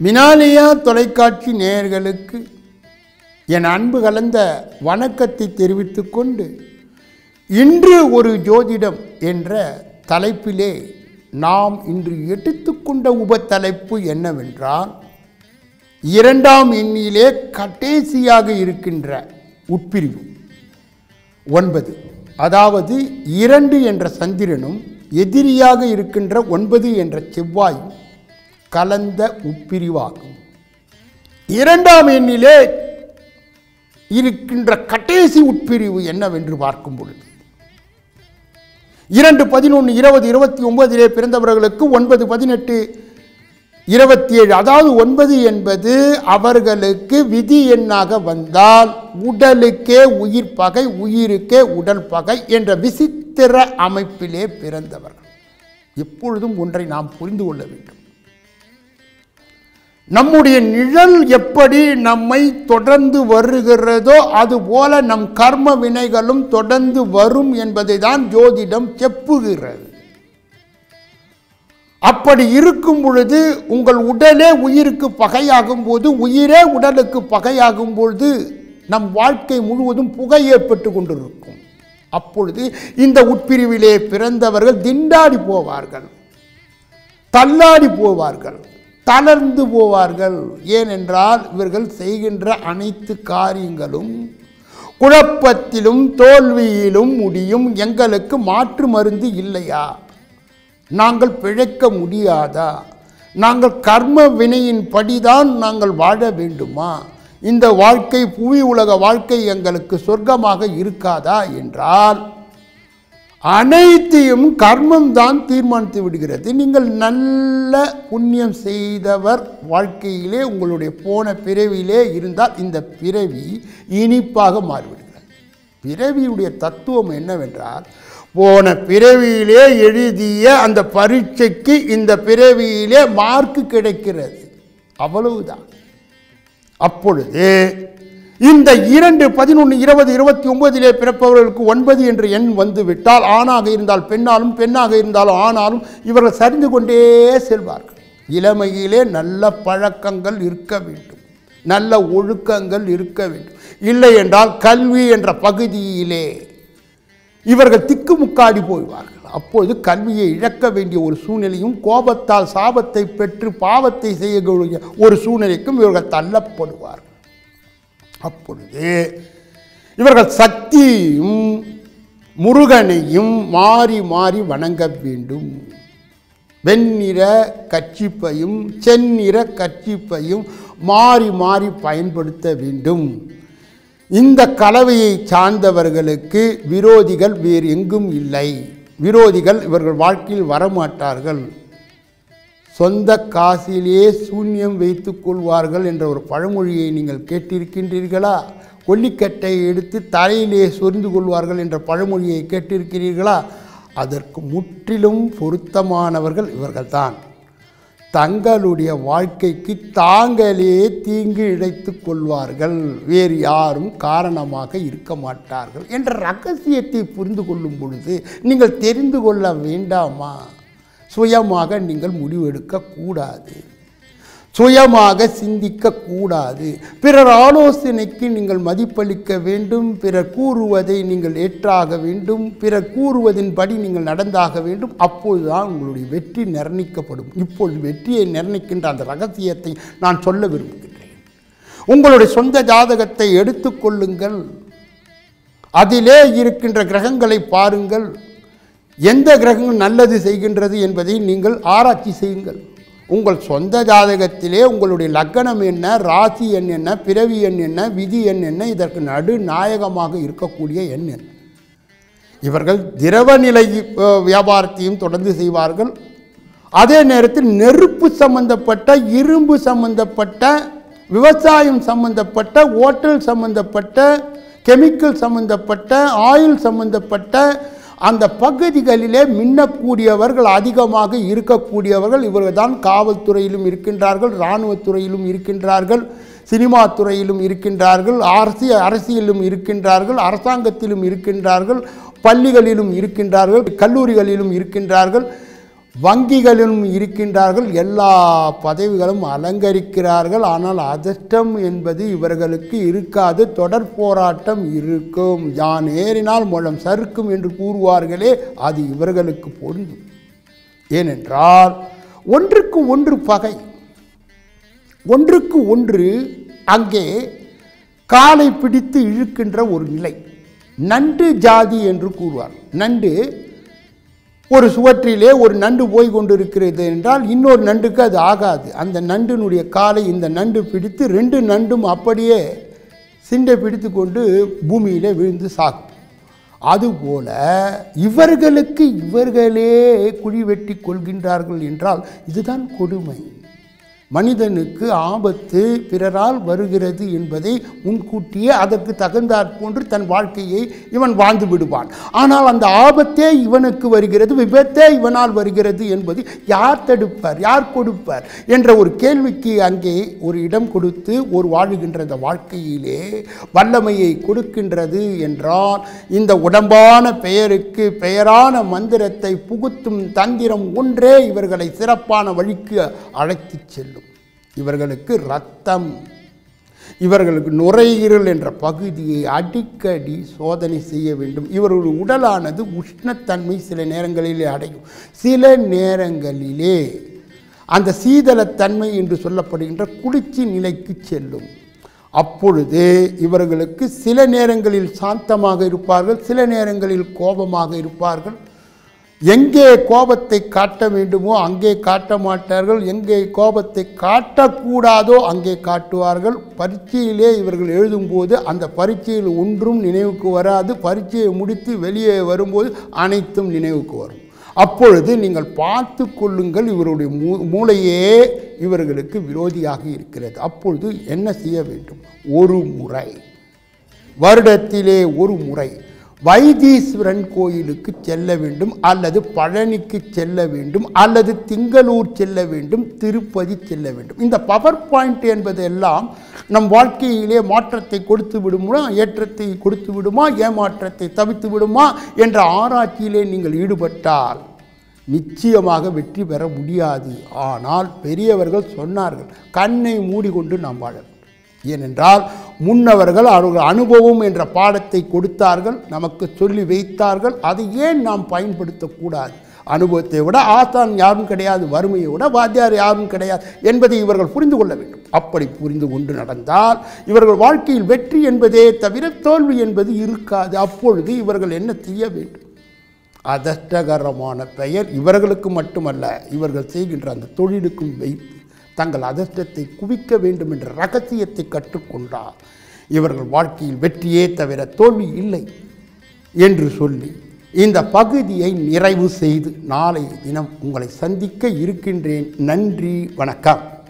மினாலியா தொலைக்காட்சி நேயர்களுக்கு என் அன்பு கலந்த வணக்கத்தை தெரிவித்துக் கொண்டு இன்று ஒரு ஜோதிடம் என்ற தலைப்பிலே நாம் இன்று எடுத்துக்கொண்ட உபத்தலைப்பு என்னவென்றால் இரண்டாம் எண்ணிலே கடைசியாக இருக்கின்ற உட்பிரிவு ஒன்பது அதாவது இரண்டு என்ற சந்திரனும் எதிரியாக இருக்கின்ற ஒன்பது என்ற செவ்வாயும் கலந்த உட்பிரிவாகும் இரண்டாம் எண்ணிலே இருக்கின்ற கடைசி உட்பிரிவு என்னவென்று பார்க்கும் பொழுது இரண்டு பதினொன்று இருபது இருபத்தி ஒன்பதிலே பிறந்தவர்களுக்கு ஒன்பது பதினெட்டு இருபத்தி ஏழு அதாவது ஒன்பது என்பது அவர்களுக்கு விதி எண்ணாக வந்தால் உடலுக்கே உயிர் பகை உயிருக்கே உடல் பகை என்ற விசித்திர அமைப்பிலே பிறந்தவர்கள் எப்பொழுதும் ஒன்றை நாம் புரிந்து கொள்ள வேண்டும் நம்முடைய நிழல் எப்படி நம்மை தொடர்ந்து வருகிறதோ அதுபோல நம் கர்ம வினைகளும் தொடர்ந்து வரும் என்பதை தான் ஜோதிடம் செப்புகிறது அப்படி இருக்கும் பொழுது உங்கள் உடலே உயிருக்கு பகையாகும் போது உயிரே உடலுக்கு பகையாகும் பொழுது நம் வாழ்க்கை முழுவதும் புகை ஏற்பட்டு கொண்டிருக்கும் அப்பொழுது இந்த உட்பிரிவிலே பிறந்தவர்கள் திண்டாடி போவார்கள் தள்ளாடி போவார்கள் தளர்ந்து போவார்கள் ஏனென்றால் இவர்கள் செய்கின்ற அனைத்து காரியங்களும் குழப்பத்திலும் தோல்வியிலும் முடியும் எங்களுக்கு மாற்று மருந்து இல்லையா நாங்கள் பிழைக்க முடியாதா நாங்கள் கர்ம வினையின் படிதான் நாங்கள் வாழ வேண்டுமா இந்த வாழ்க்கை புவி உலக வாழ்க்கை எங்களுக்கு சொர்க்கமாக இருக்காதா என்றால் அனைத்தையும் கர்மம் தான் தீர்மானித்து விடுகிறது நீங்கள் நல்ல புண்ணியம் செய்தவர் வாழ்க்கையிலே உங்களுடைய போன பிறவியிலே இருந்தால் இந்த பிறவி இனிப்பாக மாறிவிடுகிறது பிறவியுடைய தத்துவம் என்னவென்றால் போன பிறவியிலே எழுதிய அந்த பரீட்சைக்கு இந்த பிறவியிலே மார்க்கு கிடைக்கிறது அவ்வளவுதான் அப்பொழுது இந்த இரண்டு பதினொன்று இருபது இருபத்தி ஒன்பதிலே பிறப்பவர்களுக்கு ஒன்பது என்ற எண் வந்து விட்டால் ஆணாக இருந்தால் பெண்ணாலும் பெண்ணாக இருந்தாலும் ஆனாலும் இவர்கள் சரிந்து கொண்டே செல்வார்கள் இளமையிலே நல்ல பழக்கங்கள் இருக்க வேண்டும் நல்ல ஒழுக்கங்கள் இருக்க வேண்டும் இல்லை என்றால் கல்வி என்ற பகுதியிலே இவர்கள் திக்குமுக்காடி போய்வார்கள் அப்பொழுது கல்வியை இழக்க வேண்டிய ஒரு சூழ்நிலையும் கோபத்தால் சாபத்தை பெற்று பாவத்தை செய்யக்கூடிய ஒரு சூழ்நிலைக்கும் இவர்கள் தள்ளப்படுவார்கள் அப்பொழுது இவர்கள் சக்தியும் முருகனையும் மாறி மாறி வணங்க வேண்டும் வெண்ணிற கட்சிப்பையும் செந்நிற கட்சிப்பையும் மாறி மாறி பயன்படுத்த வேண்டும் இந்த கலவையை சார்ந்தவர்களுக்கு விரோதிகள் வேறு எங்கும் இல்லை விரோதிகள் இவர்கள் வாழ்க்கையில் வரமாட்டார்கள் சொந்த காசிலே சூன்யம் வைத்துக் கொள்வார்கள் என்ற ஒரு பழமொழியை நீங்கள் கேட்டிருக்கின்றீர்களா கொல்லிக்கட்டை எடுத்து தலையிலே சொரிந்து கொள்வார்கள் என்ற பழமொழியை கேட்டிருக்கிறீர்களா அதற்கு முற்றிலும் பொருத்தமானவர்கள் இவர்கள்தான் தங்களுடைய வாழ்க்கைக்கு தாங்களே தீங்கு இழைத்துக் கொள்வார்கள் வேறு யாரும் காரணமாக இருக்க மாட்டார்கள் என்ற ரகசியத்தை புரிந்து கொள்ளும் பொழுது நீங்கள் தெரிந்து கொள்ள வேண்டாமா சுயமாக நீங்கள் முடிவெடுக்க கூடாது சுயமாக சிந்திக்க கூடாது பிறர் ஆலோசனைக்கு நீங்கள் மதிப்பளிக்க வேண்டும் பிறர் கூறுவதை நீங்கள் ஏற்றாக வேண்டும் பிறர் கூறுவதின்படி நீங்கள் நடந்தாக வேண்டும் அப்போதுதான் உங்களுடைய வெற்றி நிர்ணயிக்கப்படும் இப்பொழுது வெற்றியை நிர்ணயிக்கின்ற அந்த ரகசியத்தை நான் சொல்ல விரும்புகின்றேன் உங்களுடைய சொந்த ஜாதகத்தை எடுத்துக்கொள்ளுங்கள் அதிலே இருக்கின்ற கிரகங்களை பாருங்கள் எந்த கிரகங்கள் நல்லது செய்கின்றது என்பதை நீங்கள் ஆராய்ச்சி செய்யுங்கள் உங்கள் சொந்த ஜாதகத்திலே உங்களுடைய லக்கணம் என்ன ராசி எண் என்ன பிறவி எண் என்ன விதி எண் என்ன இதற்கு நடு நாயகமாக இருக்கக்கூடிய எண் என்ன இவர்கள் திரவ நிலை அஹ், வியாபாரத்தையும் தொடர்ந்து செய்வார்கள் அதே நேரத்தில் நெருப்பு சம்பந்தப்பட்ட இரும்பு சம்பந்தப்பட்ட விவசாயம் சம்பந்தப்பட்ட ஓட்டல் சம்பந்தப்பட்ட கெமிக்கல் சம்பந்தப்பட்ட ஆயில் சம்பந்தப்பட்ட அந்த பகுதிகளிலே மின்னக்கூடியவர்கள் அதிகமாக இருக்கக்கூடியவர்கள் இவர்கள் தான் காவல்துறையிலும் இருக்கின்றார்கள் இராணுவத்துறையிலும் இருக்கின்றார்கள் சினிமா துறையிலும் இருக்கின்றார்கள் அரசிய அரசியலிலும் இருக்கின்றார்கள் அரசாங்கத்திலும் இருக்கின்றார்கள் பள்ளிகளிலும் இருக்கின்றார்கள் கல்லூரிகளிலும் இருக்கின்றார்கள் வங்கிகளிலும் இருக்கின்றார்கள் எல்லா பதவிகளும் அலங்கரிக்கிறார்கள் ஆனால் அதிர்ஷ்டம் என்பது இவர்களுக்கு இருக்காது தொடர் போராட்டம் இருக்கும் யான் ஏறினால் மூலம் சறுக்கும் என்று கூறுவார்களே அது இவர்களுக்கு பொருந்தும் ஏனென்றால் ஒன்றுக்கு ஒன்று பகை ஒன்றுக்கு ஒன்று அங்கே காலை பிடித்து இழுக்கின்ற ஒரு நிலை நண்டு ஜாதி என்று கூறுவார் நண்டு ஒரு சுவற்றிலே ஒரு நண்டு போய் கொண்டிருக்கிறது என்றால் இன்னொரு நண்டுக்கு அது ஆகாது அந்த நண்டினுடைய காலை இந்த நண்டு பிடித்து ரெண்டு நண்டும் அப்படியே சிண்டை பிடித்து கொண்டு பூமியிலே விழுந்து சாகும் அதுபோல இவர்களுக்கு இவர்களே குழி வெட்டி கொள்கின்றார்கள் என்றால் இதுதான் கொடுமை மனிதனுக்கு ஆபத்து பிறரால் வருகிறது என்பதை முன்கூட்டியே அதற்கு தகுந்தாற் போன்று தன் வாழ்க்கையை இவன் வாழ்ந்து விடுவான் ஆனால் அந்த ஆபத்தே இவனுக்கு வருகிறது விபத்தே இவனால் வருகிறது என்பது யார் தடுப்பார் யார் கொடுப்பார் என்ற ஒரு கேள்விக்கு அங்கே ஒரு இடம் கொடுத்து ஒரு வாழுகின்ற இந்த வாழ்க்கையிலே வல்லமையை கொடுக்கின்றது என்றால் இந்த உடம்பான பெயருக்கு பெயரான மந்திரத்தை புகுத்தும் தந்திரம் ஒன்றே இவர்களை சிறப்பான வழிக்கு அழைத்துச் செல்லும் இவர்களுக்கு ரத்தம் இவர்களுக்கு நுரையீரல் என்ற பகுதியை அடிக்கடி சோதனை செய்ய வேண்டும் இவர்களுடைய உடலானது உஷ்ணத்தன்மை சில நேரங்களிலே அடையும் சில நேரங்களிலே அந்த சீதளத்தன்மை என்று சொல்லப்படுகின்ற குளிர்ச்சி நிலைக்கு செல்லும் அப்பொழுது இவர்களுக்கு சில நேரங்களில் சாந்தமாக இருப்பார்கள் சில நேரங்களில் கோபமாக இருப்பார்கள் எங்கே கோபத்தை காட்ட வேண்டுமோ அங்கே காட்ட மாட்டார்கள் எங்கே கோபத்தை காட்டக்கூடாதோ அங்கே காட்டுவார்கள் பரீட்சையிலே இவர்கள் எழுதும்போது அந்த பரீட்சையில் ஒன்றும் நினைவுக்கு வராது பரீட்சையை முடித்து வெளியே வரும்போது அனைத்தும் நினைவுக்கு வரும் அப்பொழுது நீங்கள் பார்த்து கொள்ளுங்கள் இவருடைய மூ மூளையே இவர்களுக்கு விரோதியாக இருக்கிறது அப்பொழுது என்ன செய்ய வேண்டும் ஒரு முறை வருடத்திலே ஒரு முறை வைத்தீஸ்வரன் கோயிலுக்கு செல்ல வேண்டும் அல்லது பழனிக்கு செல்ல வேண்டும் அல்லது திங்களூர் செல்ல வேண்டும் திருப்பதி செல்ல வேண்டும் இந்த பவர் பாயிண்ட் என்பதெல்லாம் நம் வாழ்க்கையிலே மாற்றத்தை கொடுத்து விடுமா ஏற்றத்தை கொடுத்து விடுமா ஏமாற்றத்தை தவித்து விடுமா என்ற ஆராய்ச்சியிலே நீங்கள் ஈடுபட்டால் நிச்சயமாக வெற்றி பெற முடியாது ஆனால் பெரியவர்கள் சொன்னார்கள் கண்ணை மூடிக்கொண்டு நாம் வாழ வேண்டும் ஏனென்றால் முன்னவர்கள் அவர்கள் அனுபவம் என்ற பாடத்தை கொடுத்தார்கள் நமக்கு சொல்லி வைத்தார்கள் அதை ஏன் நாம் பயன்படுத்தக்கூடாது அனுபவத்தை விட ஆசான் யாரும் கிடையாது வறுமையை விட வாத்தியார் யாரும் கிடையாது என்பதை இவர்கள் புரிந்து கொள்ள வேண்டும் அப்படி புரிந்து கொண்டு நடந்தால் இவர்கள் வாழ்க்கையில் வெற்றி என்பதே தவிர தோல்வி என்பது இருக்காது அப்பொழுது இவர்கள் என்ன செய்ய வேண்டும் அதஷ்டகரமான பெயர் இவர்களுக்கு மட்டுமல்ல இவர்கள் செய்கின்ற அந்த தொழிலுக்கும் வைத்து தங்கள் அதிர்ஷ்டத்தை குவிக்க வேண்டும் என்ற ரகசியத்தை கற்றுக்கொண்டார் இவர்கள் வாழ்க்கையில் வெற்றியே தவிர தோல்வி இல்லை என்று சொல்லி இந்த பகுதியை நிறைவு செய்து நாளை தினம் உங்களை சந்திக்க இருக்கின்றேன் நன்றி வணக்கம்